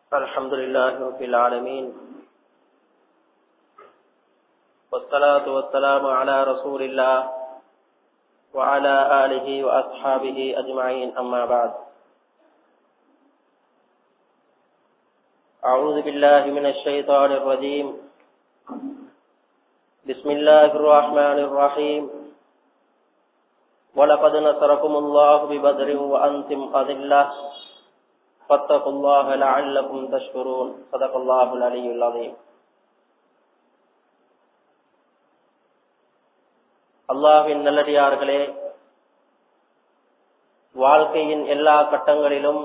الحمد لله رب العالمين والصلاة والسلام على رسول الله وعلى آله وأصحابه أجمعين أما بعد أعوذ بالله من الشيطان الرجيم بسم الله الرحمن الرحيم ولقد نصركم الله ببدر وأنتم أذلة فاتقوا الله لعلكم تشكرون صدق الله العلي العظيم அல்லாஹின் நல்லடியார்களே வாழ்க்கையின் எல்லா கட்டங்களிலும்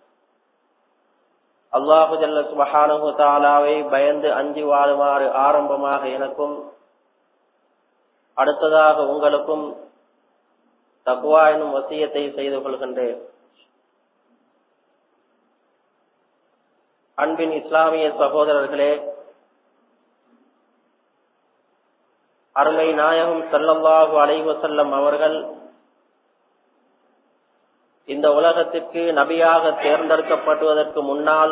அல்லாஹு ஜல்ல சுபஹானஹு தாலாவை பயந்து அஞ்சி வாழுமாறு ஆரம்பமாக எனக்கும் அடுத்ததாக உங்களுக்கும் தக்குவா எனும் வசியத்தை செய்து கொள்கின்றேன் அன்பின் இஸ்லாமிய சகோதரர்களே அருமை நாயகம் சல்லல்லாஹு அலைவசல்லம் அவர்கள் இந்த உலகத்திற்கு நபியாக தேர்ந்தெடுக்கப்படுவதற்கு முன்னால்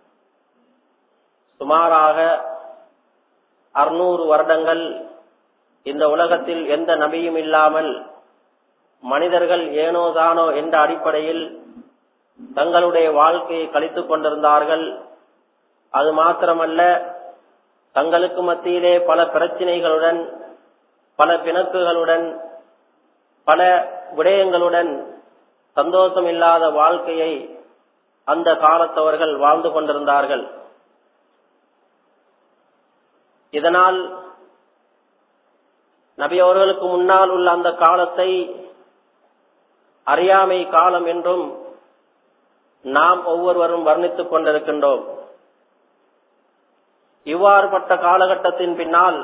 சுமாராக அறுநூறு வருடங்கள் இந்த உலகத்தில் எந்த நபியும் இல்லாமல் மனிதர்கள் ஏனோதானோ என்ற அடிப்படையில் தங்களுடைய வாழ்க்கையை கழித்துக் கொண்டிருந்தார்கள் அது மாத்திரமல்ல தங்களுக்கு மத்தியிலே பல பிரச்சனைகளுடன் பல பிணக்குகளுடன் பல விடயங்களுடன் சந்தோஷம் இல்லாத வாழ்க்கையை அந்த காலத்தவர்கள் வாழ்ந்து கொண்டிருந்தார்கள் இதனால் நபி அவர்களுக்கு முன்னால் உள்ள அந்த காலத்தை அறியாமை காலம் என்றும் நாம் ஒவ்வொருவரும் வர்ணித்துக் கொண்டிருக்கின்றோம் இவ்வாறுபட்ட காலகட்டத்தின் பின்னால்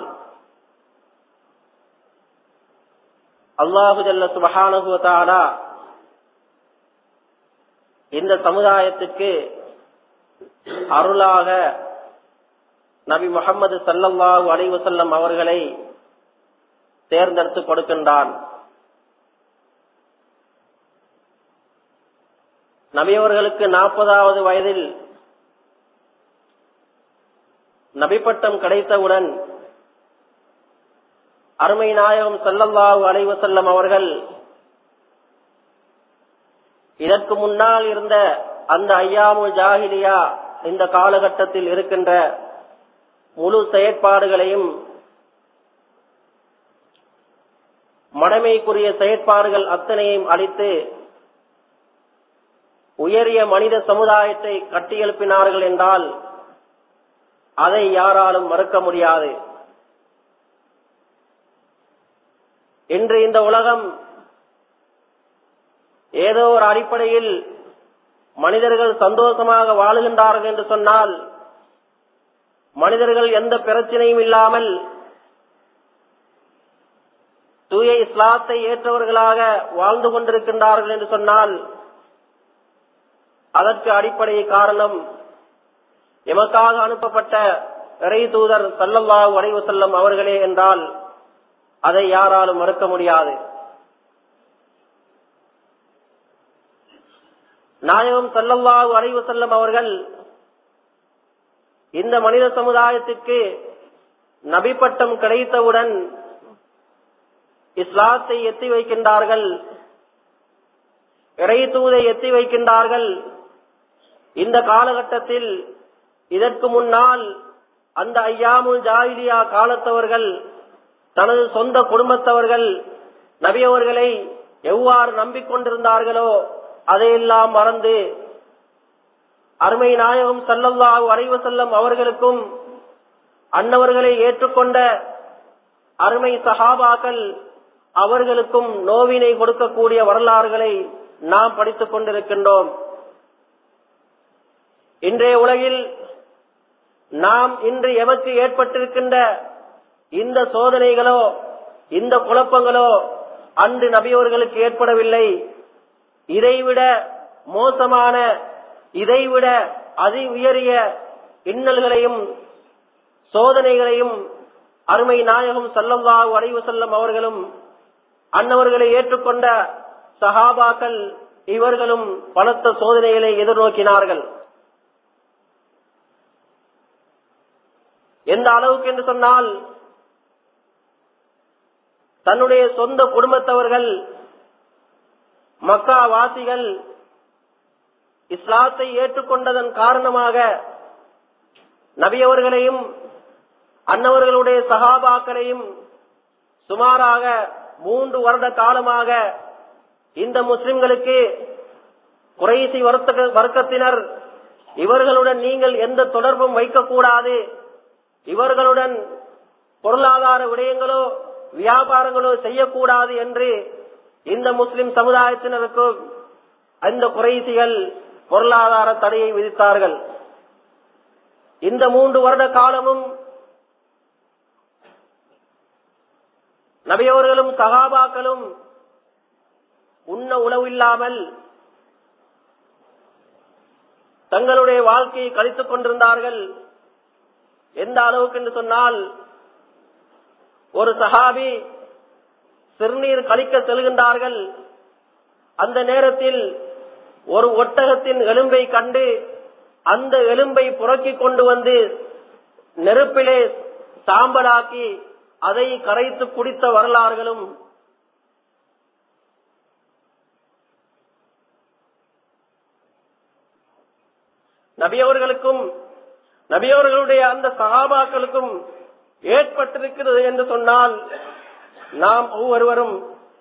அல்லாஹு ஜல்ல சுபஹானுகுவதாரா இந்த சமுதாயத்துக்கு அருளாக நபி முகமது சல்லல்லாஹு அலைவசல்லம் அவர்களை தேர்ந்தெடுத்து கொடுக்கின்றான் நபியவர்களுக்கு நாற்பதாவது வயதில் நபிப்பட்டம் கிடைத்தவுடன் அருமை நாயகம் செல்லல்லாஹு அலைவசல்லம் அவர்கள் இதற்கு முன்னால் இருந்த அந்த ஐயாமு ஜாகிலியா இந்த காலகட்டத்தில் இருக்கின்ற முழு செயற்பாடுகளையும் மடமைக்குரிய செயற்பாடுகள் அத்தனையும் அளித்து உயரிய மனித சமுதாயத்தை கட்டியெழுப்பினார்கள் என்றால் அதை யாராலும் மறுக்க முடியாது இன்று இந்த உலகம் ஏதோ ஒரு அடிப்படையில் மனிதர்கள் சந்தோஷமாக வாழுகின்றார்கள் என்று சொன்னால் மனிதர்கள் எந்த பிரச்சனையும் இல்லாமல் தூய இஸ்லாத்தை ஏற்றவர்களாக வாழ்ந்து கொண்டிருக்கின்றார்கள் என்று சொன்னால் அதற்கு அடிப்படை காரணம் எமக்காக அனுப்பப்பட்ட இறை தூதர் சல்லல்லாஹு அலைவு செல்லம் அவர்களே என்றால் அதை யாராலும் மறுக்க முடியாது நாயகம் சல்லல்லாஹு அலைவு செல்லம் அவர்கள் இந்த மனித சமுதாயத்திற்கு நபிப்பட்டம் கிடைத்தவுடன் இஸ்லாத்தை எத்தி வைக்கின்றார்கள் இறை தூதை எத்தி வைக்கின்றார்கள் இந்த காலகட்டத்தில் இதற்கு முன்னால் அந்த ஐயாமுல் ஜாயிலியா காலத்தவர்கள் தனது சொந்த குடும்பத்தவர்கள் நபியவர்களை எவ்வாறு நம்பிக்கொண்டிருந்தார்களோ அதையெல்லாம் மறந்து அருமை நாயகம் சல்லல்லாஹு அறைவு செல்லம் அவர்களுக்கும் அன்னவர்களை ஏற்றுக்கொண்ட அருமை சஹாபாக்கள் அவர்களுக்கும் நோவினை கொடுக்கக்கூடிய வரலாறுகளை நாம் படித்துக் கொண்டிருக்கின்றோம் இன்றைய உலகில் நாம் இன்று எமக்கு ஏற்பட்டிருக்கின்ற இந்த சோதனைகளோ இந்த குழப்பங்களோ அன்று நபியவர்களுக்கு ஏற்படவில்லை இதைவிட மோசமான இதைவிட அதி உயரிய இன்னல்களையும் சோதனைகளையும் அருமை நாயகம் சல்லல்லாஹு அலைவு செல்லம் அவர்களும் அன்னவர்களை ஏற்றுக்கொண்ட சஹாபாக்கள் இவர்களும் பலத்த சோதனைகளை எதிர்நோக்கினார்கள் எந்த அளவுக்கு என்று சொன்னால் தன்னுடைய சொந்த குடும்பத்தவர்கள் மக்கா வாசிகள் இஸ்லாத்தை ஏற்றுக்கொண்டதன் காரணமாக நபியவர்களையும் அன்னவர்களுடைய சகாபாக்களையும் சுமாராக மூன்று வருட காலமாக இந்த முஸ்லிம்களுக்கு குறைசி வர்த்தக வர்க்கத்தினர் இவர்களுடன் நீங்கள் எந்த தொடர்பும் வைக்கக்கூடாது இவர்களுடன் பொருளாதார விடயங்களோ வியாபாரங்களோ செய்யக்கூடாது என்று இந்த முஸ்லிம் சமுதாயத்தினருக்கு அந்த குறைசிகள் பொருளாதார தடையை விதித்தார்கள் இந்த மூன்று வருட காலமும் நபியவர்களும் சகாபாக்களும் உண்ண உணவில்லாமல் தங்களுடைய வாழ்க்கையை கழித்துக் கொண்டிருந்தார்கள் எந்த அளவுக்கு என்று சொன்னால் ஒரு சஹாபி சிறுநீர் கழிக்க செல்கின்றார்கள் அந்த நேரத்தில் ஒரு ஒட்டகத்தின் எலும்பை கண்டு அந்த எலும்பை புறக்கிக் கொண்டு வந்து நெருப்பிலே சாம்பலாக்கி அதை கரைத்து குடித்த வரலாறுகளும் நபியவர்களுக்கும் நபியவர்களுடைய அந்த சகாபாக்களுக்கும் ஏற்பட்டிருக்கிறது என்று சொன்னால் நாம் ஒவ்வொருவரும்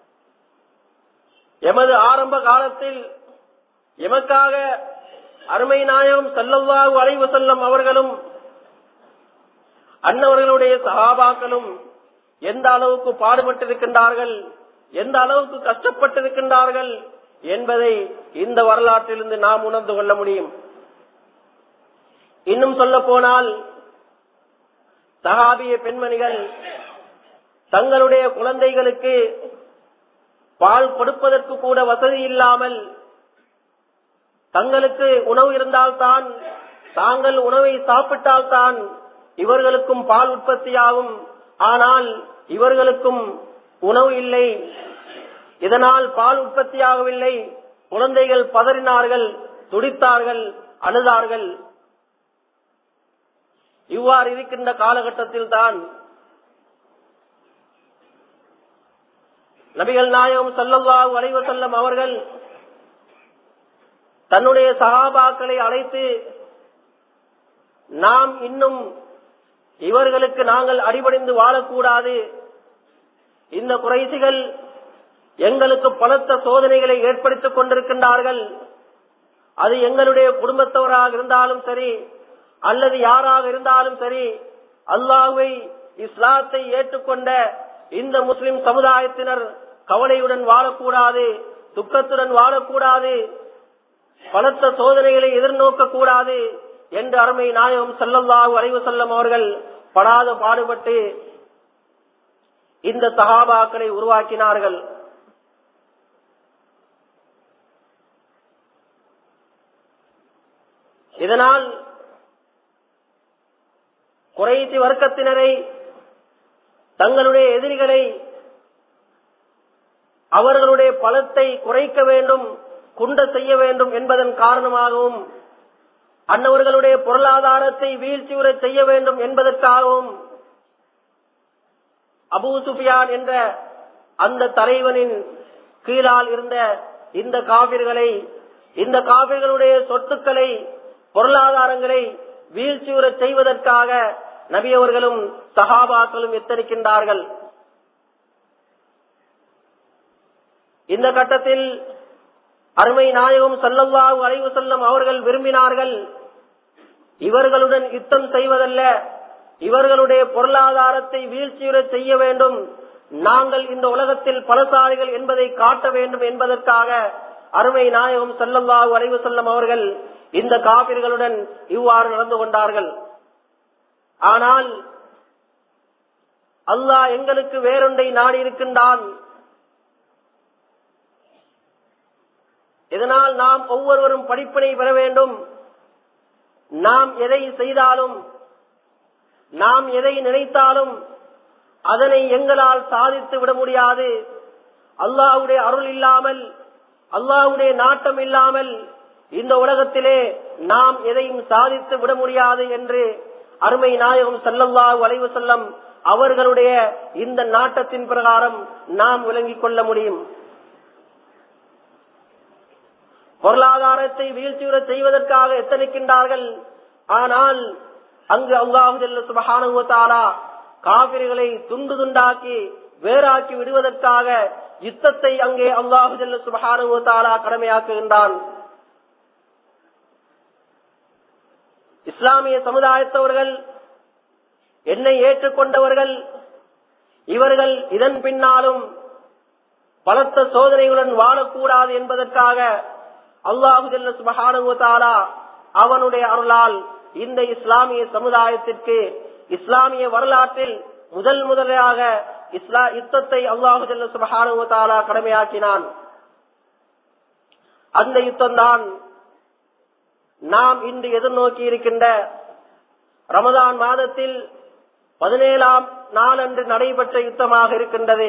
எமது ஆரம்ப காலத்தில் எமக்காக அருமை நாயகம் செல்லவாகு அலைவு செல்லம் அவர்களும் அன்னவர்களுடைய சகாபாக்களும் எந்த அளவுக்கு பாடுபட்டிருக்கின்றார்கள் எந்த அளவுக்கு கஷ்டப்பட்டிருக்கின்றார்கள் என்பதை இந்த வரலாற்றிலிருந்து நாம் உணர்ந்து கொள்ள முடியும் இன்னும் சொல்ல போனால் சகாபிய பெண்மணிகள் தங்களுடைய குழந்தைகளுக்கு பால் கொடுப்பதற்கு கூட வசதி இல்லாமல் தங்களுக்கு உணவு இருந்தால்தான் தாங்கள் உணவை சாப்பிட்டால்தான் இவர்களுக்கும் பால் உற்பத்தியாகும் ஆனால் இவர்களுக்கும் உணவு இல்லை இதனால் பால் உற்பத்தியாகவில்லை குழந்தைகள் பதறினார்கள் துடித்தார்கள் அழுதார்கள் இவ்வாறு இருக்கின்ற காலகட்டத்தில் தான் நபிகள் நாயகம் சல்லல்லாஹு அலைவ செல்லம் அவர்கள் தன்னுடைய சகாபாக்களை அழைத்து நாம் இன்னும் இவர்களுக்கு நாங்கள் அடிபணிந்து வாழக்கூடாது இந்த குறைசிகள் எங்களுக்கு பலத்த சோதனைகளை ஏற்படுத்திக் கொண்டிருக்கின்றார்கள் அது எங்களுடைய குடும்பத்தவராக இருந்தாலும் சரி அல்லது யாராக இருந்தாலும் சரி அல்லாஹுவை இஸ்லாத்தை ஏற்றுக்கொண்ட இந்த முஸ்லிம் சமுதாயத்தினர் கவலையுடன் வாழக்கூடாது துக்கத்துடன் வாழக்கூடாது பலத்த சோதனைகளை எதிர்நோக்க கூடாது என்று அருமை நாயகம் செல்லல்லாஹு அலைவு செல்லம் அவர்கள் படாத பாடுபட்டு இந்த சகாபாக்களை உருவாக்கினார்கள் இதனால் குறைசி வர்க்கத்தினரை தங்களுடைய எதிரிகளை அவர்களுடைய பலத்தை குறைக்க வேண்டும் குண்ட செய்ய வேண்டும் என்பதன் காரணமாகவும் அன்னவர்களுடைய பொருளாதாரத்தை வீழ்ச்சியுற செய்ய வேண்டும் என்பதற்காகவும் அபூ சுஃபியான் என்ற அந்த தலைவனின் கீழால் இருந்த இந்த காவிர்களை இந்த காவிர்களுடைய சொத்துக்களை பொருளாதாரங்களை வீழ்ச்சியுற செய்வதற்காக நபியவர்களும் சகாபாக்களும் எத்தனிக்கின்றார்கள் இந்த கட்டத்தில் அருமை நாயகம் சல்லல்லாஹு அலைவு செல்லம் அவர்கள் விரும்பினார்கள் இவர்களுடன் யுத்தம் செய்வதல்ல இவர்களுடைய பொருளாதாரத்தை வீழ்ச்சியுற செய்ய வேண்டும் நாங்கள் இந்த உலகத்தில் பலசாலிகள் என்பதை காட்ட வேண்டும் என்பதற்காக அருமை நாயகம் சல்லல்லாஹு அலைவு செல்லம் அவர்கள் இந்த காபிர்களுடன் இவ்வாறு நடந்து கொண்டார்கள் ஆனால் அல்லாஹ் எங்களுக்கு வேறொன்றை நாடி இருக்கின்றான் இதனால் நாம் ஒவ்வொருவரும் படிப்பினை பெற வேண்டும் நாம் எதை செய்தாலும் நாம் எதை நினைத்தாலும் அதனை எங்களால் சாதித்து விட முடியாது அல்லாஹுடைய அருள் இல்லாமல் அல்லாஹுடைய நாட்டம் இல்லாமல் இந்த உலகத்திலே நாம் எதையும் சாதித்து விட முடியாது என்று அருமை நாயகம் சல்லல்லாஹு அலைவு செல்லம் அவர்களுடைய இந்த நாட்டத்தின் பிரகாரம் நாம் விளங்கிக் கொள்ள முடியும் பொருளாதாரத்தை வீழ்ச்சியுற செய்வதற்காக எத்தனைக்கின்றார்கள் ஆனால் அங்கு அல்லாஹு சுபஹானுவத்தாலா காவிரிகளை துண்டு துண்டாக்கி வேறாக்கி விடுவதற்காக யுத்தத்தை அங்கே அல்லாஹு ஜல்ல சுபஹானுவத்தாலா கடமையாக்குகின்றான் இஸ்லாமிய சமுதாயத்தவர்கள் என்னை ஏற்றுக்கொண்டவர்கள் இவர்கள் இதன் பின்னாலும் பலத்த சோதனைகளுடன் வாழக்கூடாது என்பதற்காக அல்லாஹு ஜல்ல சுபஹானுவத்தாலா அவனுடைய அருளால் இந்த இஸ்லாமிய சமுதாயத்திற்கு இஸ்லாமிய வரலாற்றில் முதல் முதலாக இஸ்லா யுத்தத்தை அல்லாஹு ஜல்ல சுபஹானுவத்தாலா கடமையாக்கினான் அந்த யுத்தம் தான் நாம் இன்று எதிர்நோக்கி இருக்கின்ற ரமதான் மாதத்தில் பதினேழாம் நாளன்று நடைபெற்ற யுத்தமாக இருக்கின்றது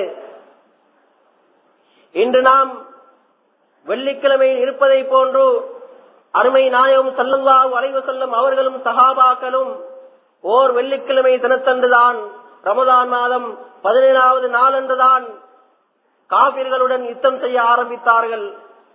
இன்று நாம் வெள்ளிக்கிழமையில் இருப்பதை போன்று அருமை நாயகம் சல்லல்லாஹு அலைவு செல்லும் அவர்களும் சஹாபாக்களும் ஓர் வெள்ளிக்கிழமை தினத்தன்றுதான் ரமதான் மாதம் பதினேழாவது நாளன்றுதான் காபிர்களுடன் யுத்தம் செய்ய ஆரம்பித்தார்கள்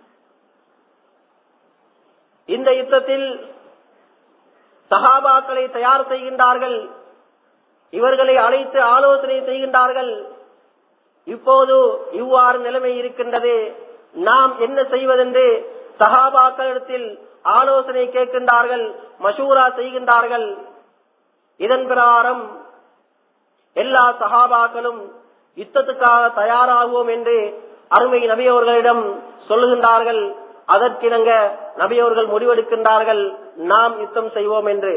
இந்த யுத்தத்தில் சஹாபாக்களை தயார் செய்கின்றார்கள் இவர்களை அழைத்து ஆலோசனை செய்கின்றார்கள் இப்போது இவ்வாறு நிலைமை இருக்கின்றது நாம் என்ன செய்வதென்று சஹாபாக்களிடத்தில் ஆலோசனை கேட்கின்றார்கள் மசூரா செய்கின்றார்கள் இதன் பிரகாரம் எல்லா சஹாபாக்களும் யுத்தத்துக்காக தயாராகுவோம் என்று அருமை நபியவர்களிடம் சொல்லுகின்றார்கள் அதற்கிணங்க நபியவர்கள் முடிவெடுக்கின்றார்கள் நாம் யுத்தம் செய்வோம் என்று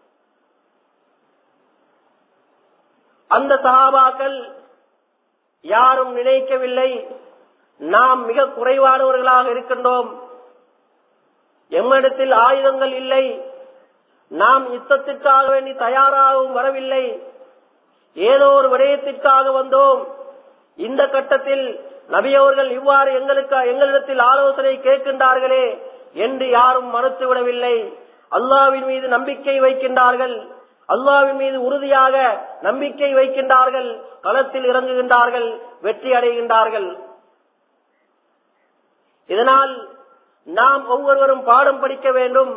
அந்த சஹாபாக்கள் யாரும் நினைக்கவில்லை நாம் மிக குறைவானவர்களாக இருக்கின்றோம் எம்மிடத்தில் ஆயுதங்கள் இல்லை நாம் யுத்தத்திற்காக வேண்டி தயாராகவும் வரவில்லை ஏதோ ஒரு விடயத்திற்காக வந்தோம் இந்த கட்டத்தில் நபியவர்கள் இவ்வாறு எங்களுக்கு எங்களிடத்தில் ஆலோசனை கேட்கின்றார்களே என்று யாரும் மறுத்துவிடவில்லை அல்லாவின் மீது நம்பிக்கை வைக்கின்றார்கள் அல்லாவின் மீது உறுதியாக நம்பிக்கை வைக்கின்றார்கள் களத்தில் இறங்குகின்றார்கள் வெற்றி அடைகின்றார்கள் இதனால் நாம் ஒவ்வொருவரும் பாடம் படிக்க வேண்டும்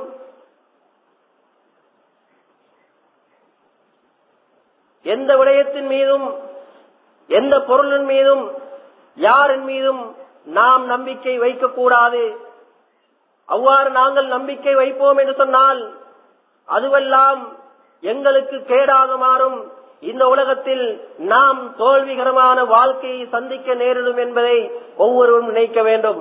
எந்த விடயத்தின் மீதும் எந்த பொருளின் மீதும் யாரின் மீதும் நாம் நம்பிக்கை வைக்கக்கூடாது அவ்வாறு நாங்கள் நம்பிக்கை வைப்போம் என்று சொன்னால் அதுவெல்லாம் எங்களுக்கு கேடாக மாறும் இந்த உலகத்தில் நாம் தோல்விகரமான வாழ்க்கையை சந்திக்க நேரிடும் என்பதை ஒவ்வொருவரும் நினைக்க வேண்டும்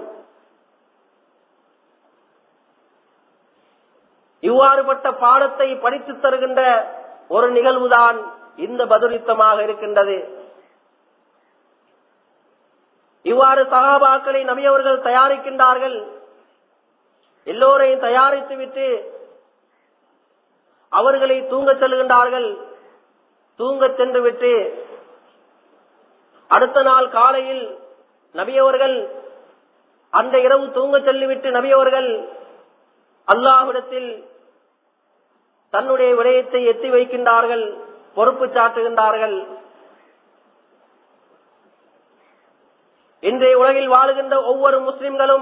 இவ்வாறுபட்ட பாடத்தை படித்து தருகின்ற ஒரு நிகழ்வுதான் இந்த பதிலுத்தமாக இருக்கின்றது இவ்வாறு சகாபாக்களை நபியவர்கள் தயாரிக்கின்றார்கள் எல்லோரையும் தயாரித்து விட்டு அவர்களை தூங்க செல்கின்றார்கள் தூங்க சென்று விட்டு அடுத்த நாள் காலையில் நபியவர்கள் அந்த இரவு தூங்க செல்லிவிட்டு நபியவர்கள் அல்லாஹ்விடத்தில் தன்னுடைய விடயத்தை எத்தி வைக்கின்றார்கள் பொறுப்பு சாட்டுகின்றார்கள் இன்றைய உலகில் வாழுகின்ற ஒவ்வொரு முஸ்லிம்களும்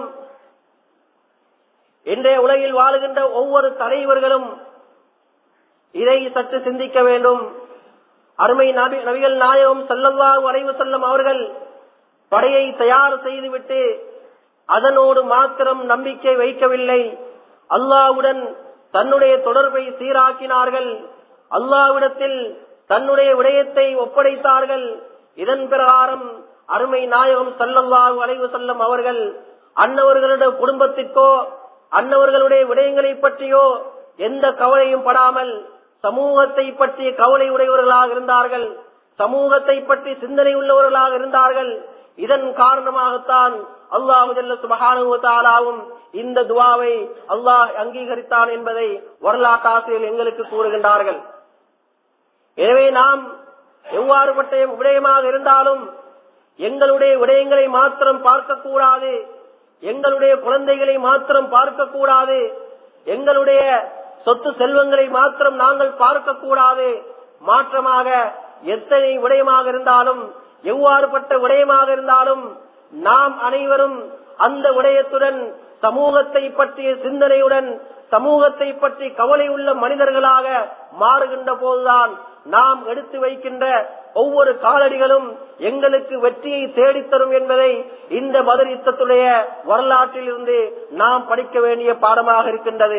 இன்றைய உலகில் வாழுகின்ற ஒவ்வொரு தலைவர்களும் இதை சற்று சிந்திக்க வேண்டும் அருமை நபி நபிகள் நாயகம் செல்லல்லாஹு அலைவு செல்லும் அவர்கள் படையை தயார் செய்துவிட்டு அதனோடு மாத்திரம் நம்பிக்கை வைக்கவில்லை அல்லாவுடன் தன்னுடைய தொடர்பை சீராக்கினார்கள் அல்லாவிடத்தில் தன்னுடைய விடயத்தை ஒப்படைத்தார்கள் இதன் பிரகாரம் அருமை நாயகம் சல்லல்லாஹு அலைவு செல்லும் அவர்கள் அன்னவர்களுடைய குடும்பத்திற்கோ அன்னவர்களுடைய விடயங்களை பற்றியோ எந்த கவலையும் படாமல் சமூகத்தை பற்றிய கவலை உடையவர்களாக இருந்தார்கள் சமூகத்தை பற்றி சிந்தனை உள்ளவர்களாக இருந்தார்கள் இதன் காரணமாகத்தான் அல்லாஹு சுபகானுவத்தாலாவும் இந்த துவாவை அல்லாஹ் அங்கீகரித்தான் என்பதை வரலாற்றாசிரியர் எங்களுக்கு கூறுகின்றார்கள் எனவே நாம் எவ்வாறுபட்ட விடயமாக இருந்தாலும் எங்களுடைய விடயங்களை மாத்திரம் பார்க்கக்கூடாது எங்களுடைய குழந்தைகளை மாத்திரம் பார்க்கக்கூடாது எங்களுடைய சொத்து செல்வங்களை மாத்திரம் நாங்கள் பார்க்க கூடாது மாற்றமாக எத்தனை விடயமாக இருந்தாலும் எவ்வாறுபட்ட விடயமாக இருந்தாலும் நாம் அனைவரும் அந்த விடயத்துடன் சமூகத்தை பற்றிய சிந்தனையுடன் சமூகத்தை பற்றி கவலை உள்ள மனிதர்களாக மாறுகின்ற போதுதான் நாம் எடுத்து வைக்கின்ற ஒவ்வொரு காலடிகளும் எங்களுக்கு வெற்றியை தேடித்தரும் என்பதை இந்த மதுர யுத்தத்துடைய வரலாற்றில் இருந்து நாம் படிக்க வேண்டிய பாடமாக இருக்கின்றது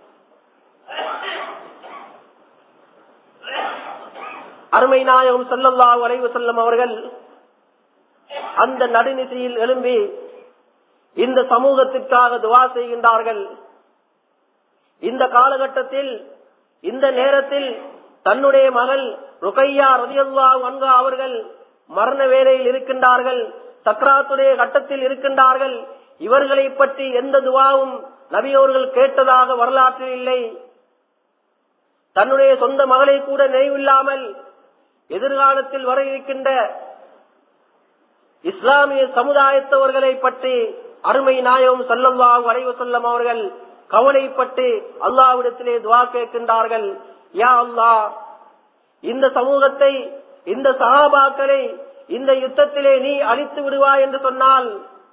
அருமை நாயகம் செல்லல்லா வரைவு செல்லும் அவர்கள் அந்த நடுநிசையில் எழும்பி இந்த சமூகத்திற்காக துவா செய்கின்றார்கள் இந்த காலகட்டத்தில் இந்த நேரத்தில் தன்னுடைய மகள் ருகையா ரதியல்லா வன்கா அவர்கள் மரண வேலையில் இருக்கின்றார்கள் சக்ராத்துடைய கட்டத்தில் இருக்கின்றார்கள் இவர்களை பற்றி எந்த துவாவும் நபியவர்கள் கேட்டதாக வரலாற்றில் இல்லை தன்னுடைய சொந்த மகளை கூட நினைவில்லாமல் எதிர்காலத்தில் வர இருக்கின்ற இஸ்லாமிய சமுதாயத்தவர்களை பற்றி அருமை நாயகம் சல்லல்லாஹு அலைவு செல்லம் அவர்கள் கவலைப்பட்டு அல்லாவிடத்திலே துவா கேட்கின்றார்கள் யா அல்லா இந்த சமூகத்தை இந்த சகாபாக்களை இந்த யுத்தத்திலே நீ அழித்து விடுவாய் என்று சொன்னால்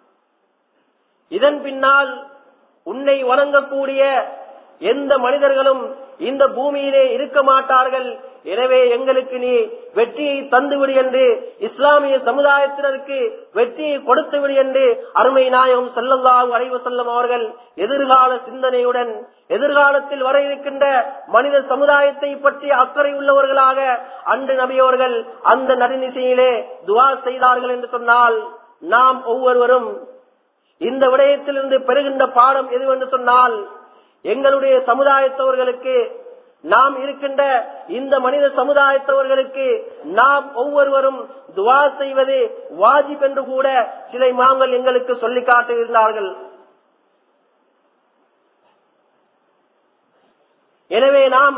இதன் பின்னால் உன்னை வணங்கக்கூடிய எந்த மனிதர்களும் இந்த பூமியிலே இருக்க மாட்டார்கள் எனவே எங்களுக்கு நீ வெற்றியை தந்துவிடு என்று இஸ்லாமிய சமுதாயத்தினருக்கு வெற்றியை கொடுத்து விடு என்று அருமை நாயகம் செல்லல்லாஹு அலைவு செல்லும் அவர்கள் எதிர்கால சிந்தனையுடன் எதிர்காலத்தில் வர இருக்கின்ற மனித சமுதாயத்தை பற்றி அக்கறை உள்ளவர்களாக அன்று நபியவர்கள் அந்த நடுநிசையிலே துவா செய்தார்கள் என்று சொன்னால் நாம் ஒவ்வொருவரும் இந்த விடயத்திலிருந்து பெறுகின்ற பாடம் எதுவென்று சொன்னால் எங்களுடைய சமுதாயத்தவர்களுக்கு நாம் இருக்கின்ற இந்த மனித சமுதாயத்தவர்களுக்கு நாம் ஒவ்வொருவரும் துவா செய்வது வாஜிப் என்று கூட சில இமாம்கள் எங்களுக்கு சொல்லி காட்டியிருந்தார்கள் எனவே நாம்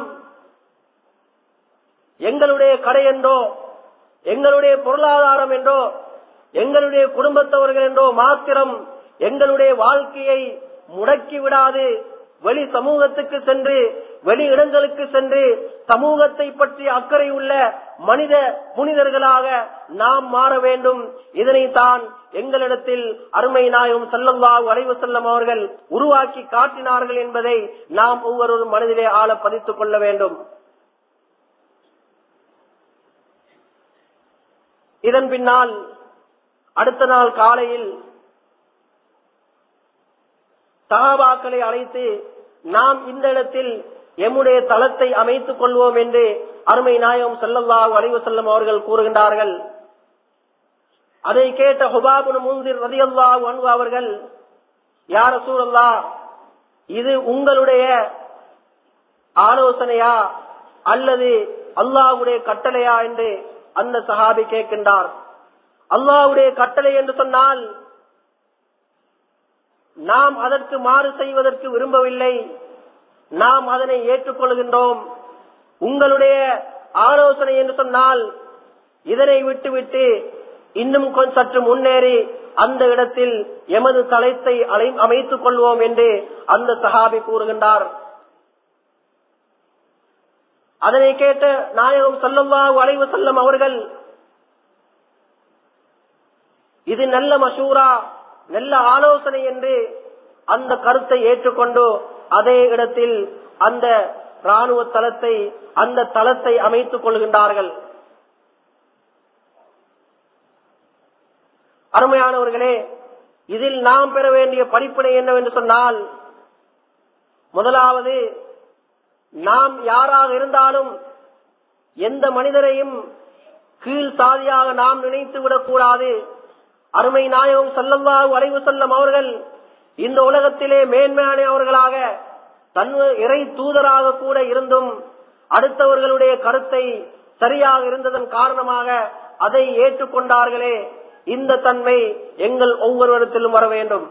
எங்களுடைய கடை என்றோ எங்களுடைய பொருளாதாரம் என்றோ எங்களுடைய குடும்பத்தவர்கள் என்றோ மாத்திரம் எங்களுடைய வாழ்க்கையை முடக்கி விடாது வெளி சமூகத்துக்கு சென்று வெளி இடங்களுக்கு சென்று சமூகத்தை பற்றி அக்கறை உள்ள மனித புனிதர்களாக நாம் மாற வேண்டும் இதனைத்தான் எங்களிடத்தில் அருமை நாயகம் செல்லல்லாஹு அலைவு செல்லம் அவர்கள் உருவாக்கி காட்டினார்கள் என்பதை நாம் ஒவ்வொருவரும் மனதிலே ஆழ பதித்துக் கொள்ள வேண்டும் இதன் பின்னால் அடுத்த நாள் காலையில் சகாபாக்களை அழைத்து நாம் இந்த இடத்தில் எம்முடைய தளத்தை அமைத்துக் கொள்வோம் என்று அருமை நாயகம் செல்லல்லாஹு அலைவு செல்லம் அவர்கள் கூறுகின்றார்கள் அதை கேட்ட ஹுபாபுன் முந்திர் ரதியல்லாஹு அன்பு அவர்கள் யார சூழல்லா இது உங்களுடைய ஆலோசனையா அல்லது அல்லாஹுடைய கட்டளையா என்று அந்த சஹாபி கேட்கின்றார் அல்லாஹுடைய கட்டளை என்று சொன்னால் நாம் அதற்கு மாறு செய்வதற்கு விரும்பவில்லை நாம் அதனை ஏற்றுக்கொள்கின்றோம் உங்களுடைய ஆலோசனை என்று சொன்னால் இதனை விட்டுவிட்டு இன்னும் கொஞ்சம் சற்று முன்னேறி அந்த இடத்தில் எமது தளத்தை அமைத்துக் கொள்வோம் என்று அந்த சஹாபி கூறுகின்றார் அதனை கேட்ட நாயகம் சொல்லவா வளைவு செல்லும் அவர்கள் இது நல்ல மசூரா நல்ல ஆலோசனை என்று அந்த கருத்தை ஏற்றுக்கொண்டு அதே இடத்தில் அந்த ராணுவ தளத்தை அந்த தளத்தை அமைத்துக் கொள்கின்றார்கள் அருமையானவர்களே இதில் நாம் பெற வேண்டிய படிப்பினை என்னவென்று சொன்னால் முதலாவது நாம் யாராக இருந்தாலும் எந்த மனிதரையும் கீழ் சாதியாக நாம் நினைத்து விடக்கூடாது அருமை நாயகம் செல்லல்லாஹு அலைவு செல்லம் அவர்கள் இந்த உலகத்திலே மேன்மையானவர்களாக தன் இறை தூதராக கூட இருந்தும் அடுத்தவர்களுடைய கருத்தை சரியாக இருந்ததன் காரணமாக அதை ஏற்றுக்கொண்டார்களே இந்த தன்மை எங்கள் ஒவ்வொருவரிடத்திலும் வர வேண்டும்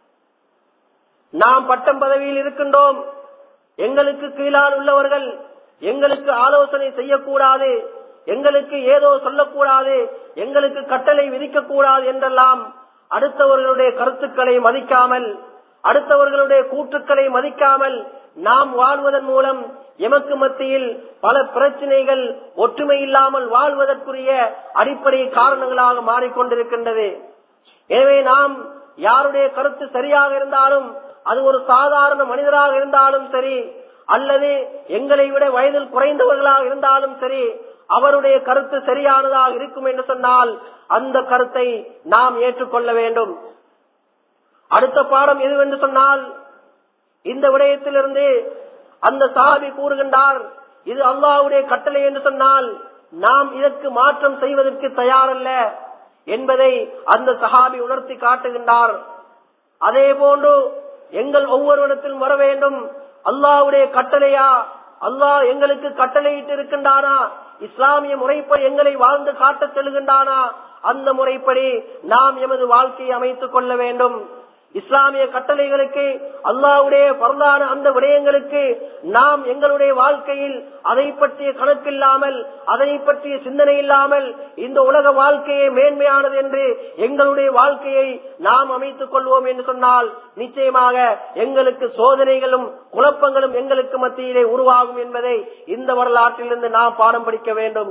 நாம் பட்டம் பதவியில் இருக்கின்றோம் எங்களுக்கு கீழால் உள்ளவர்கள் எங்களுக்கு ஆலோசனை செய்யக்கூடாது எங்களுக்கு ஏதோ சொல்லக்கூடாது எங்களுக்கு கட்டளை விதிக்க கூடாது என்றெல்லாம் அடுத்தவர்களுடைய கருத்துக்களை மதிக்காமல் அடுத்தவர்களுடைய கூற்றுக்களை மதிக்காமல் நாம் வாழ்வதன் மூலம் எமக்கு மத்தியில் பல பிரச்சனைகள் ஒற்றுமை இல்லாமல் வாழ்வதற்குரிய அடிப்படை காரணங்களாக மாறிக்கொண்டிருக்கின்றது எனவே நாம் யாருடைய கருத்து சரியாக இருந்தாலும் அது ஒரு சாதாரண மனிதராக இருந்தாலும் சரி அல்லது எங்களை விட வயதில் குறைந்தவர்களாக இருந்தாலும் சரி அவருடைய கருத்து சரியானதாக இருக்கும் என்று சொன்னால் அந்த கருத்தை நாம் ஏற்றுக்கொள்ள வேண்டும் அடுத்த பாடம் எதுவென்று சொன்னால் இந்த விடயத்திலிருந்து அந்த சாபி கூறுகின்றார் இது அல்லாவுடைய கட்டளை என்று சொன்னால் நாம் இதற்கு மாற்றம் செய்வதற்கு தயாரல்ல என்பதை அந்த சஹாபி உணர்த்தி காட்டுகின்றார் அதே போன்று எங்கள் ஒவ்வொருவனத்திலும் வர வேண்டும் அல்லாவுடைய கட்டளையா அல்லாஹ் எங்களுக்கு கட்டளையிட்டு இருக்கின்றானா இஸ்லாமிய முறைப்படி எங்களை வாழ்ந்து காட்டச் செல்கின்றானா அந்த முறைப்படி நாம் எமது வாழ்க்கையை அமைத்துக் கொள்ள வேண்டும் இஸ்லாமிய கட்டளைகளுக்கு அல்லாவுடைய பரந்தான அந்த விடயங்களுக்கு நாம் எங்களுடைய வாழ்க்கையில் அதை பற்றிய கணக்கில்லாமல் அதை பற்றிய சிந்தனை இல்லாமல் இந்த உலக வாழ்க்கையை மேன்மையானது என்று எங்களுடைய வாழ்க்கையை நாம் அமைத்துக் கொள்வோம் என்று சொன்னால் நிச்சயமாக எங்களுக்கு சோதனைகளும் குழப்பங்களும் எங்களுக்கு மத்தியிலே உருவாகும் என்பதை இந்த வரலாற்றிலிருந்து நாம் பாடம் படிக்க வேண்டும்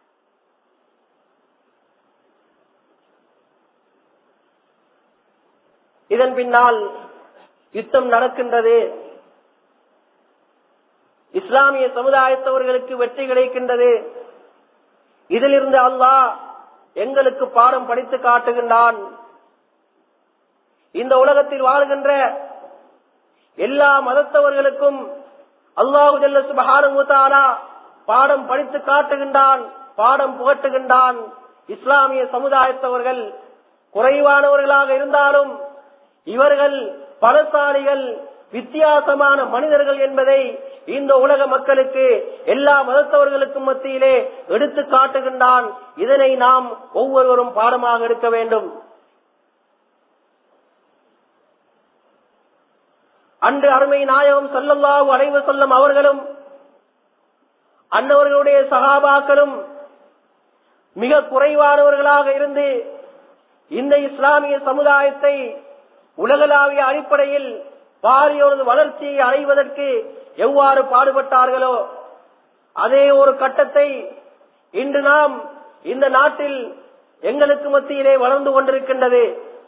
இதன் பின்னால் யுத்தம் நடக்கின்றது இஸ்லாமிய சமுதாயத்தவர்களுக்கு வெற்றி கிடைக்கின்றது இதிலிருந்து அல்லாஹ் எங்களுக்கு பாடம் படித்து காட்டுகின்றான் இந்த உலகத்தில் வாழ்கின்ற எல்லா மதத்தவர்களுக்கும் அல்லாஹு ஜல்ல சுபஹானுத்தாலா பாடம் படித்து காட்டுகின்றான் பாடம் புகட்டுகின்றான் இஸ்லாமிய சமுதாயத்தவர்கள் குறைவானவர்களாக இருந்தாலும் இவர்கள் பலசாலிகள் வித்தியாசமான மனிதர்கள் என்பதை இந்த உலக மக்களுக்கு எல்லா மதத்தவர்களுக்கும் மத்தியிலே எடுத்து காட்டுகின்றான் இதனை நாம் ஒவ்வொருவரும் பாடமாக எடுக்க வேண்டும் அன்று அருமை நாயகம் சொல்லல்லாஹு அலைவு சொல்லும் அவர்களும் அன்னவர்களுடைய சகாபாக்களும் மிக குறைவானவர்களாக இருந்து இந்த இஸ்லாமிய சமுதாயத்தை உலகளாவிய அடிப்படையில் பாரியோரது வளர்ச்சியை அடைவதற்கு எவ்வாறு பாடுபட்டார்களோ அதே ஒரு கட்டத்தை இன்று நாம் இந்த நாட்டில் எங்களுக்கு மத்தியிலே வளர்ந்து கொண்டிருக்கின்றது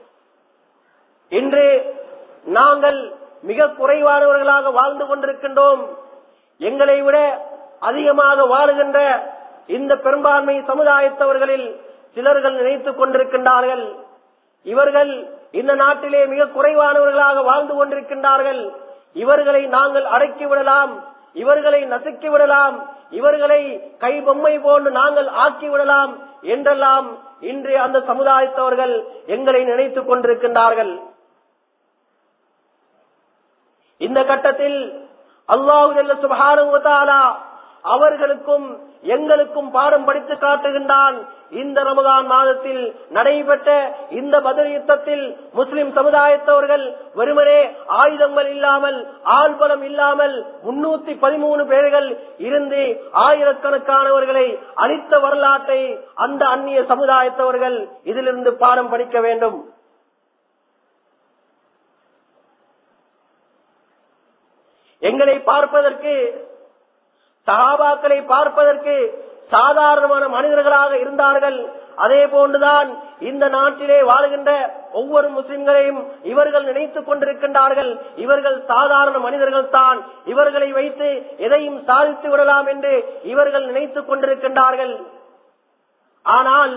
இன்று நாங்கள் மிக குறைவானவர்களாக வாழ்ந்து கொண்டிருக்கின்றோம் எங்களை விட அதிகமாக வாழுகின்ற இந்த பெரும்பான்மை சமுதாயத்தவர்களில் சிலர்கள் நினைத்துக் கொண்டிருக்கின்றார்கள் இவர்கள் இந்த நாட்டிலே மிக குறைவானவர்களாக வாழ்ந்து கொண்டிருக்கின்றார்கள் இவர்களை நாங்கள் அடக்கி விடலாம் இவர்களை நசுக்கி விடலாம் இவர்களை கை பொம்மை போன்று நாங்கள் ஆக்கி விடலாம் என்றெல்லாம் இன்று அந்த சமுதாயத்தவர்கள் எங்களை நினைத்துக் கொண்டிருக்கின்றார்கள் இந்த கட்டத்தில் அல்லாஹு சுபகானுவதாலா அவர்களுக்கும் எங்களுக்கும் பாடம் படித்து காட்டுகின்றான் இந்த ரமதான் மாதத்தில் நடைபெற்ற இந்த பதில் யுத்தத்தில் முஸ்லிம் சமுதாயத்தவர்கள் வெறுமனே ஆயுதங்கள் இல்லாமல் ஆள்பலம் இல்லாமல் முன்னூத்தி பதிமூணு பேர்கள் இருந்து ஆயிரக்கணக்கானவர்களை அளித்த வரலாற்றை அந்த அந்நிய சமுதாயத்தவர்கள் இதிலிருந்து பாடம் படிக்க வேண்டும் எங்களை பார்ப்பதற்கு சகாபாக்களை பார்ப்பதற்கு சாதாரணமான மனிதர்களாக இருந்தார்கள் அதே போன்றுதான் இந்த நாட்டிலே வாழுகின்ற ஒவ்வொரு முஸ்லிம்களையும் இவர்கள் நினைத்துக் கொண்டிருக்கின்றார்கள் இவர்கள் சாதாரண மனிதர்கள் தான் இவர்களை வைத்து எதையும் சாதித்து விடலாம் என்று இவர்கள் நினைத்துக் கொண்டிருக்கின்றார்கள் ஆனால்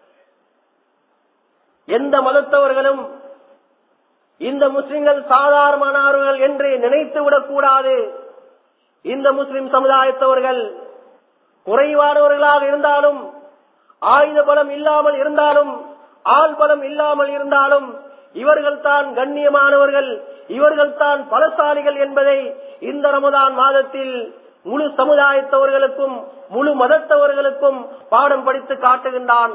எந்த மதத்தவர்களும் இந்த முஸ்லிம்கள் சாதாரணமானவர்கள் என்று நினைத்து விடக்கூடாது இந்த முஸ்லிம் சமுதாயத்தவர்கள் குறைவானவர்களாக இருந்தாலும் ஆயுத பலம் இல்லாமல் இருந்தாலும் ஆள் பலம் இல்லாமல் இருந்தாலும் இவர்கள் தான் கண்ணியமானவர்கள் இவர்கள் தான் பலசாலிகள் என்பதை இந்த ரமதான் மாதத்தில் முழு சமுதாயத்தவர்களுக்கும் முழு மதத்தவர்களுக்கும் பாடம் படித்து காட்டுகின்றான்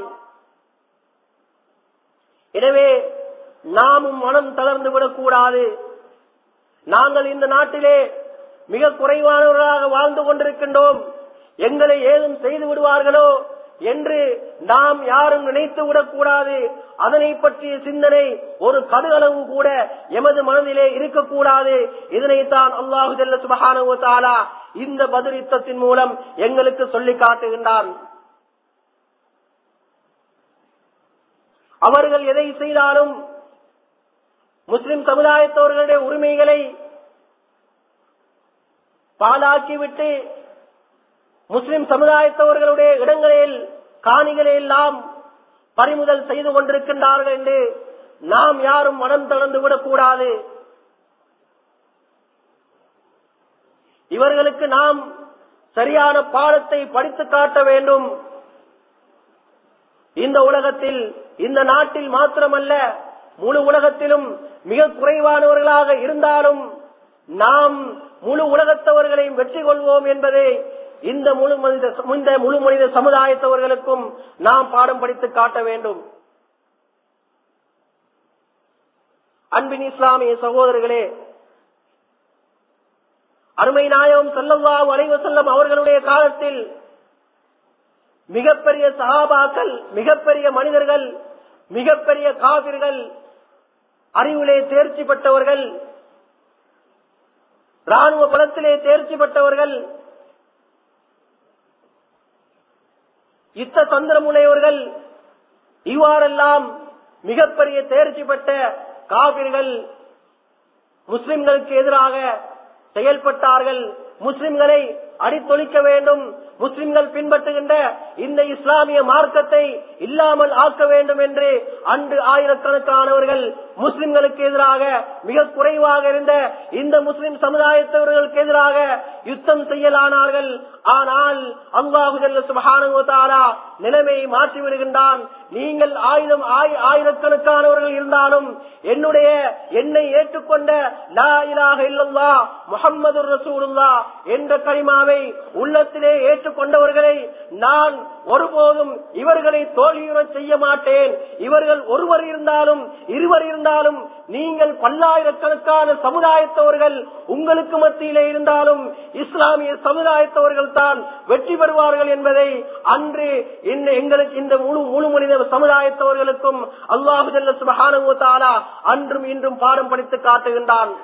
எனவே நாமும் மனம் தளர்ந்து விடக்கூடாது நாங்கள் இந்த நாட்டிலே மிக குறைவானவர்களாக வாழ்ந்து கொண்டிருக்கின்றோம் எங்களை ஏதும் செய்து விடுவார்களோ என்று நாம் யாரும் நினைத்து விடக்கூடாது அதனை பற்றிய சிந்தனை ஒரு கடுகளவு கூட எமது மனதிலே இருக்கக்கூடாது இதனைத்தான் அல்லாஹு ஜல்ல சுபஹானஹு தஆலா இந்த பதில் யுத்தத்தின் மூலம் எங்களுக்கு சொல்லி காட்டுகின்றான் அவர்கள் எதை செய்தாலும் முஸ்லிம் சமுதாயத்தவர்களுடைய உரிமைகளை பாலாக்கிவிட்டு முஸ்லிம் சமுதாயத்தவர்களுடைய இடங்களில் காணிகளை எல்லாம் பறிமுதல் செய்து கொண்டிருக்கின்றார்கள் என்று நாம் யாரும் மனம் தளர்ந்து விடக்கூடாது இவர்களுக்கு நாம் சரியான பாடத்தை படித்து காட்ட வேண்டும் இந்த உலகத்தில் இந்த நாட்டில் மாத்திரமல்ல முழு உலகத்திலும் மிக குறைவானவர்களாக இருந்தாலும் நாம் முழு உலகத்தவர்களையும் வெற்றி கொள்வோம் என்பதை இந்த முழு மனித இந்த முழு மனித சமுதாயத்தவர்களுக்கும் நாம் பாடம் படித்து காட்ட வேண்டும் அன்பின் இஸ்லாமிய சகோதரர்களே அருமை நாயகம் செல்லவா வரைவு செல்லம் அவர்களுடைய காலத்தில் மிகப்பெரிய சகாபாக்கள் மிகப்பெரிய மனிதர்கள் மிகப்பெரிய காவிர்கள் அறிவிலே தேர்ச்சி பெற்றவர்கள் ராணுவ பலத்திலே தேர்ச்சி பெற்றவர்கள் யுத்த தந்திரமுடையவர்கள் இவ்வாறெல்லாம் மிகப்பெரிய தேர்ச்சி பெற்ற காவிர்கள் முஸ்லிம்களுக்கு எதிராக செயல்பட்டார்கள் முஸ்லிம்களை அடித்தொழிக்க வேண்டும் முஸ்லிம்கள் பின்பற்றுகின்ற இந்த இஸ்லாமிய மார்க்கத்தை இல்லாமல் ஆக்க வேண்டும் என்று அன்று ஆயிரக்கணக்கானவர்கள் முஸ்லிம்களுக்கு எதிராக மிக குறைவாக இருந்த இந்த முஸ்லிம் சமுதாயத்தவர்களுக்கு எதிராக யுத்தம் செய்யலானார்கள் ஆனால் அல்லாஹு சுபஹானுவத்தாரா நிலைமையை மாற்றி விடுகின்றான் நீங்கள் ஆயிரம் ஆயிரக்கணக்கானவர்கள் இருந்தாலும் என்னுடைய என்னை ஏற்றுக்கொண்ட லா இலாக இல்லல்லா முகம்மது ரசூலுல்லா என்ற கரிமாவை உள்ளத்திலே ஏற்றுக்கொண்டவர்களை நான் ஒருபோதும் இவர்களை தோல்வியுறச் செய்ய மாட்டேன் இவர்கள் ஒருவர் இருந்தாலும் இருவர் இருந்தாலும் நீங்கள் பல்லாயிரக்கணக்கான சமுதாயத்தவர்கள் உங்களுக்கு மத்தியிலே இருந்தாலும் இஸ்லாமிய சமுதாயத்தவர்கள் தான் வெற்றி பெறுவார்கள் என்பதை அன்று எங்களுக்கு இந்த முழு முழு மனித சமுதாயத்தவர்களுக்கும் அல்லாஹு ஜல்ல சுபஹானஹு தஆலா அன்றும் இன்றும் பாடம் படித்து காட்டுகின்றான்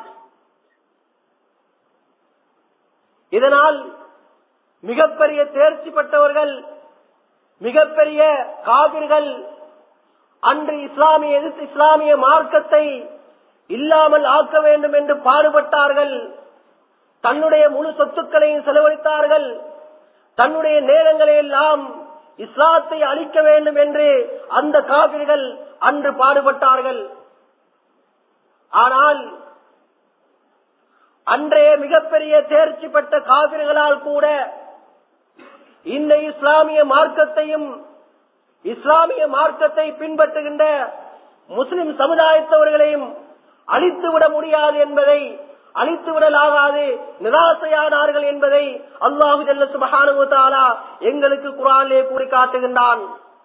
இதனால் மிகப்பெரிய தேர்ச்சி பெற்றவர்கள் மிகப்பெரிய காவிர்கள் அன்று இஸ்லாமிய எதிர்த்து இஸ்லாமிய மார்க்கத்தை இல்லாமல் ஆக்க வேண்டும் என்று பாடுபட்டார்கள் தன்னுடைய முழு சொத்துக்களையும் செலவழித்தார்கள் தன்னுடைய நேரங்களை எல்லாம் இஸ்லாத்தை அழிக்க வேண்டும் என்று அந்த காவிர்கள் அன்று பாடுபட்டார்கள் ஆனால் அன்றைய மிகப்பெரிய தேர்ச்சி பெற்ற காவிர்களால் கூட இந்த இஸ்லாமிய மார்க்கத்தையும் இஸ்லாமிய மார்க்கத்தை பின்பற்றுகின்ற முஸ்லிம் சமுதாயத்தவர்களையும் அழித்துவிட முடியாது என்பதை அழித்து விடலாகாது நிராசையானார்கள் என்பதை அல்லாஹு ஜல்ல சுபஹானு தாலா எங்களுக்கு குரானிலே கூறி காட்டுகின்றான்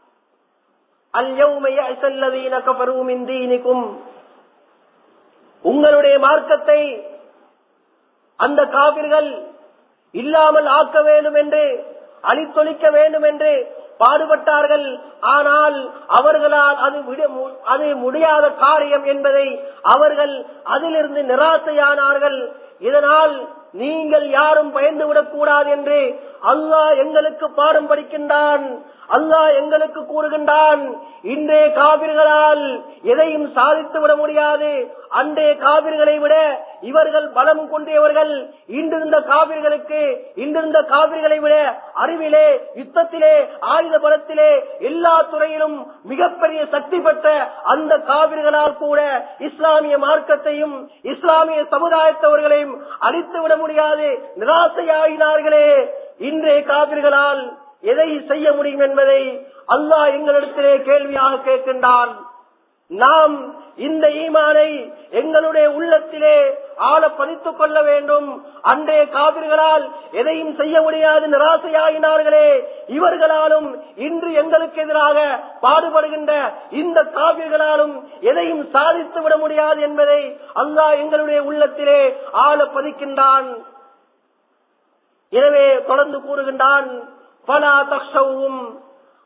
உங்களுடைய மார்க்கத்தை அந்த காவிர்கள் இல்லாமல் ஆக்க வேண்டும் என்று அழித்தொழிக்க வேண்டும் என்று பாடுபட்டார்கள் ஆனால் அவர்களால் அது அது முடியாத காரியம் என்பதை அவர்கள் அதிலிருந்து நிராசையானார்கள் இதனால் நீங்கள் யாரும் பயந்து விடக்கூடாது என்று அல்லாஹ் எங்களுக்கு பாடம் படிக்கின்றான் அல்லாஹ் எங்களுக்கு கூறுகின்றான் இன்றைய காவிர்களால் எதையும் சாதித்து விட முடியாது அன்றைய காவிர்களை விட இவர்கள் பலம் கொண்டியவர்கள் இன்றிருந்த காவிர்களுக்கு இன்றிருந்த காவிர்களை விட அறிவிலே யுத்தத்திலே ஆயுத பலத்திலே எல்லா துறையிலும் மிகப்பெரிய சக்தி பெற்ற அந்த காவிர்களால் கூட இஸ்லாமிய மார்க்கத்தையும் இஸ்லாமிய சமுதாயத்தவர்களையும் அழித்து விட முடியாது நிராசையாயினார்களே இன்றைய காவிர்களால் எதை செய்ய முடியும் என்பதை அல்லாஹ் எங்களிடத்திலே கேள்வியாக கேட்கின்றான் நாம் இந்த ஈமானை எங்களுடைய உள்ளத்திலே ஆழ பதித்துக் கொள்ள வேண்டும் அன்றைய காவிர்களால் எதையும் செய்ய முடியாது நிராசையாயினார்களே இவர்களாலும் இன்று எங்களுக்கு எதிராக பாடுபடுகின்ற இந்த காவிர்களாலும் எதையும் சாதித்து விட முடியாது என்பதை அல்லாஹ் எங்களுடைய உள்ளத்திலே ஆழ பதிக்கின்றான் எனவே தொடர்ந்து கூறுகின்றான் பலா தக்ஷவும்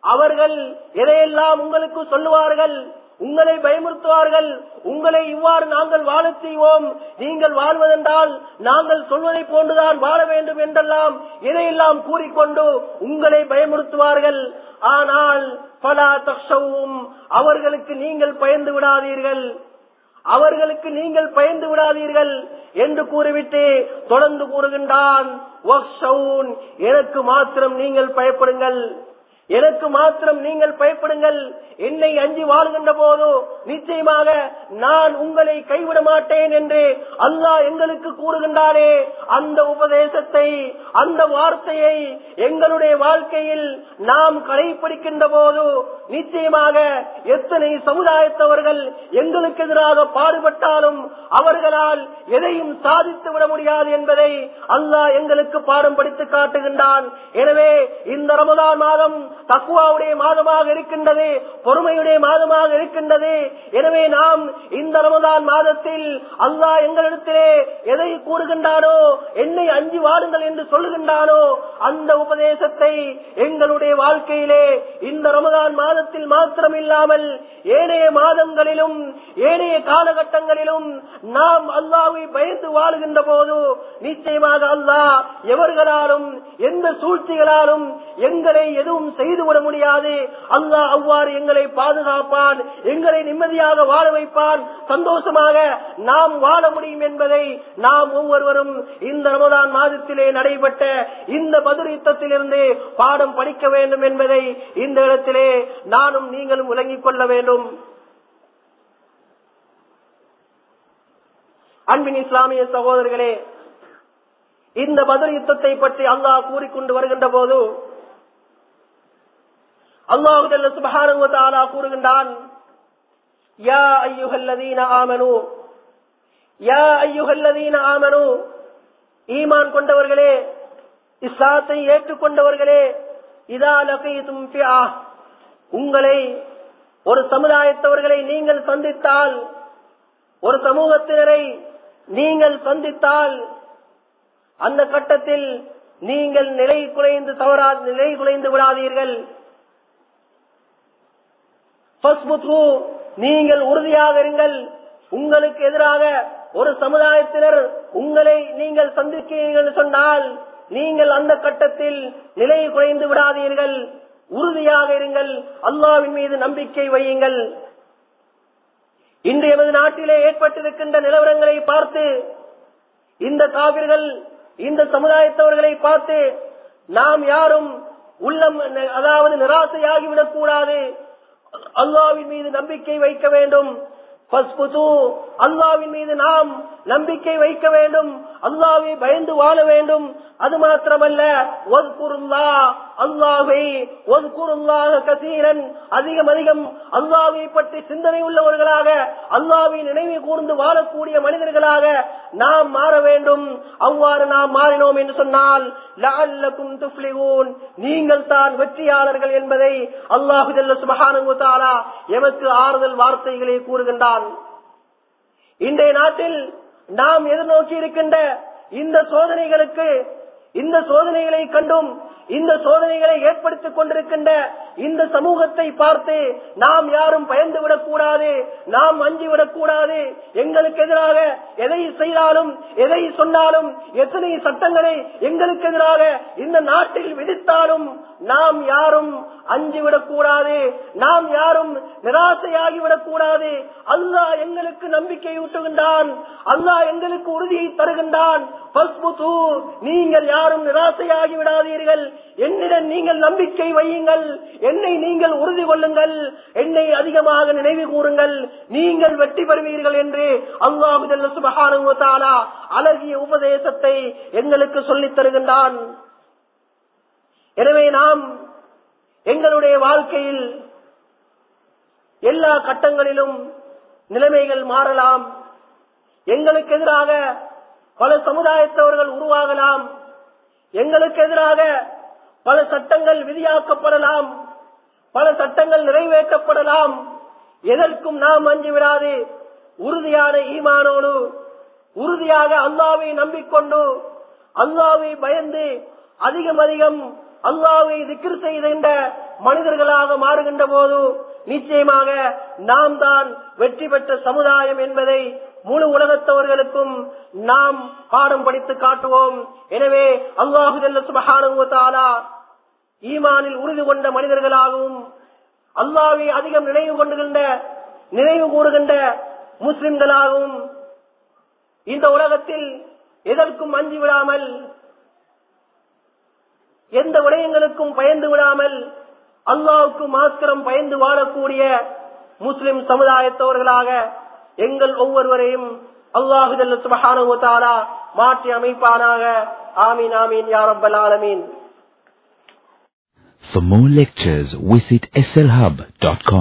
அவர்கள் எதையெல்லாம் உங்களுக்கு சொல்லுவார்கள் உங்களை பயமுறுத்துவார்கள் உங்களை இவ்வாறு நாங்கள் வாழச் செய்வோம் நீங்கள் வாழ்வதென்றால் நாங்கள் சொல்வதை போன்றுதான் வாழ வேண்டும் என்றெல்லாம் எதையெல்லாம் கூறிக்கொண்டு உங்களை பயமுறுத்துவார்கள் ஆனால் பல தக்ஷவும் அவர்களுக்கு நீங்கள் பயந்து விடாதீர்கள் அவர்களுக்கு நீங்கள் பயந்து விடாதீர்கள் என்று கூறிவிட்டு தொடர்ந்து கூறுகின்றான் "வக்ஷவுன், எனக்கு மாத்திரம் நீங்கள் பயப்படுங்கள் எனக்கு மாத்திரம் நீங்கள் பயப்படுங்கள் என்னை அஞ்சி வாழ்கின்ற போது நிச்சயமாக நான் உங்களை கைவிட மாட்டேன் என்று அல்லாஹ் எங்களுக்கு கூறுகின்றாரே அந்த உபதேசத்தை அந்த வார்த்தையை எங்களுடைய வாழ்க்கையில் நாம் கடைபிடிக்கின்ற போது நிச்சயமாக எத்தனை சமுதாயத்தவர்கள் எங்களுக்கு எதிராக பாடுபட்டாலும் அவர்களால் எதையும் சாதித்து விட முடியாது என்பதை அல்லாஹ் எங்களுக்கு பாடம் படித்து காட்டுகின்றான் எனவே இந்த ரமதான் மாதம் தக்குவாவுடைய மாதமாக இருக்கின்றது பொறுமையுடைய மாதமாக இருக்கின்றது எனவே நாம் இந்த ரமதான் மாதத்தில் அல்லாஹ் எங்களிடத்திலே எதை கூறுகின்றானோ என்னை அஞ்சி வாடுங்கள் என்று சொல்லுகின்றானோ அந்த உபதேசத்தை எங்களுடைய வாழ்க்கையிலே இந்த ரமதான் மாதத்தில் மாத்திரம் இல்லாமல் ஏனைய மாதங்களிலும் ஏனைய காலகட்டங்களிலும் நாம் அல்லாவை பயந்து வாழுகின்ற போது நிச்சயமாக அல்லாஹ் எவர்களாலும் எந்த சூழ்ச்சிகளாலும் எங்களை எதுவும் செய்துவிட முடியாது அல்லாஹ் அவ்வாறு எங்களை பாதுகாப்பான் எங்களை நிம்மதியாக வாழ வைப்பான் சந்தோஷமாக நாம் வாழ முடியும் என்பதை நாம் ஒவ்வொருவரும் இந்த ரமதான் மாதத்திலே நடைபெற்ற இந்த பதில் யுத்தத்திலிருந்து பாடம் படிக்க வேண்டும் என்பதை இந்த இடத்திலே நானும் நீங்களும் விளங்கிக் கொள்ள வேண்டும் அன்பின் இஸ்லாமிய சகோதரர்களே இந்த பதில் யுத்தத்தை பற்றி அல்லாஹ் கூறிக்கொண்டு வருகின்ற போது அல்லாஹு சுபஹானஹு தஆலா கூறுகின்றான் யா அய்யுஹல்லதீன ஆமனு யா அய்யுஹல்லதீன ஆமனு ஈமான் கொண்டவர்களே இஸ்லாத்தை ஏற்றுக்கொண்டவர்களே இதா லகீதும் ஃபிஆ உங்களை ஒரு சமுதாயத்தவர்களை நீங்கள் சந்தித்தால் ஒரு சமூகத்தினரை நீங்கள் சந்தித்தால் அந்த கட்டத்தில் நீங்கள் நிலை குலைந்து தவறா நிலை குலைந்து விடாதீர்கள் ஃபஸ்புத்து, நீங்கள் உறுதியாக இருங்கள் உங்களுக்கு எதிராக ஒரு சமுதாயத்தினர் உங்களை நீங்கள் சந்திக்கிறீர்கள் என்று சொன்னால் நீங்கள் அந்த கட்டத்தில் நிலை குறைந்து விடாதீர்கள் உறுதியாக இருங்கள் அல்லாவின் மீது நம்பிக்கை வையுங்கள் இன்று எமது நாட்டிலே ஏற்பட்டிருக்கின்ற நிலவரங்களை பார்த்து இந்த காவிர்கள் இந்த சமுதாயத்தவர்களை பார்த்து நாம் யாரும் உள்ளம் அதாவது நிராசையாகிவிடக் கூடாது அல்லாவின் மீது நம்பிக்கை வைக்க வேண்டும் ஃபஸ்புது, அல்லாவின் மீது நாம் நம்பிக்கை வைக்க வேண்டும் அல்லாவை பயந்து வாழ வேண்டும் அது மாத்திரமல்ல ஒதுக்குருல்லா அல்லாவை ஒதுக்குருல்லாக கசீரன் அதிகம் அதிகம் அல்லாவை பற்றி சிந்தனை உள்ளவர்களாக அல்லாவை நினைவு கூர்ந்து வாழக்கூடிய மனிதர்களாக நாம் மாற வேண்டும் அவ்வாறு நாம் மாறினோம் என்று சொன்னால் லஅல்லக்கும் துஃப்லிஹூன் நீங்கள் தான் வெற்றியாளர்கள் என்பதை அல்லாஹு ஜல்ல சுப்ஹானஹு வ தஆலா எமக்கு ஆறுதல் வார்த்தைகளை கூறுகின்றான் இன்றைய நாட்டில் நாம் எதிர்நோக்கி இருக்கின்ற இந்த சோதனைகளுக்கு இந்த சோதனைகளை கண்டும் இந்த சோதனைகளை ஏற்படுத்திக் கொண்டிருக்கின்ற இந்த சமூகத்தை பார்த்து நாம் யாரும் பயந்து விடக்கூடாது நாம் அஞ்சி விடக்கூடாது எங்களுக்கு எதிராக எதை செய்தாலும் எதை சொன்னாலும் எத்தனை சட்டங்களை எங்களுக்கு எதிராக இந்த நாட்டில் விதித்தாலும் நாம் யாரும் அஞ்சி விடக்கூடாது நாம் யாரும் நிராசையாகி விடக்கூடாது அல்லாஹ் எங்களுக்கு நம்பிக்கை ஊட்டுகின்றான் அல்லாஹ் எங்களுக்கு உறுதியை தருகின்றான் ஃபஸ்புது, நீங்கள் யாரும் நிராசையாகி விடாதீர்கள் என்னிடம் நீங்கள் நம்பிக்கை வையுங்கள் என்னை நீங்கள் உறுதி கொள்ளுங்கள் என்னை அதிகமாக நினைவு கூறுங்கள் நீங்கள் வெற்றி பெறுவீர்கள் என்று அல்லாஹு ஜல்ல சுப்ஹானஹு வ தஆலா அழகிய உபதேசத்தை எங்களுக்கு சொல்லித் தருகின்றான் எனவே நாம் எங்களுடைய வாழ்க்கையில் எல்லா கட்டங்களிலும் நிலைமைகள் மாறலாம் எங்களுக்கு எதிராக பல சமுதாயத்தவர்கள் உருவாகலாம் எங்களுக்கு எதிராக பல சட்டங்கள் விதியாக்கப்படலாம் பல சட்டங்கள் நிறைவேற்றப்படலாம் எதற்கும் நாம் அஞ்சு விடாது உறுதியான ஈமானோடு உறுதியாக அல்லாவை நம்பிக்கொண்டு அல்லாவை பயந்து அதிகம் அதிகம் அல்லாவை திக்ர் செய்கின்ற மனிதர்களாக மாறுகின்ற போது நிச்சயமாக நாம் தான் வெற்றி பெற்ற சமுதாயம் என்பதை முழு உலகத்தவர்களுக்கும் நாம் பாடம் படித்து காட்டுவோம் எனவே அல்லாஹு ஜல்ல சுபஹானஹு வ தஆலா ஈமானில் உறுதி கொண்ட மனிதர்களாகவும் அல்லாவை அதிகம் நினைவு கொண்டுகின்ற நினைவு கூறுகின்ற முஸ்லிம்களாகவும் இந்த உலகத்தில் எதற்கும் அஞ்சி விடாமல் எந்த விடயங்களுக்கும் பயந்து விடாமல் அல்லாவுக்கு மாத்திரம் பயந்து வாழக்கூடிய முஸ்லிம் சமுதாயத்தவர்களாக எங்கள் ஒவ்வொருவரையும் அல்லாஹு ஜல்ல சுபஹானஹு வ தஆலா மாற்றி அமைப்பானாக ஆமீன் ஆமீன் யா ரப்பல் ஆலமீன் For more lectures, visit slhub.com.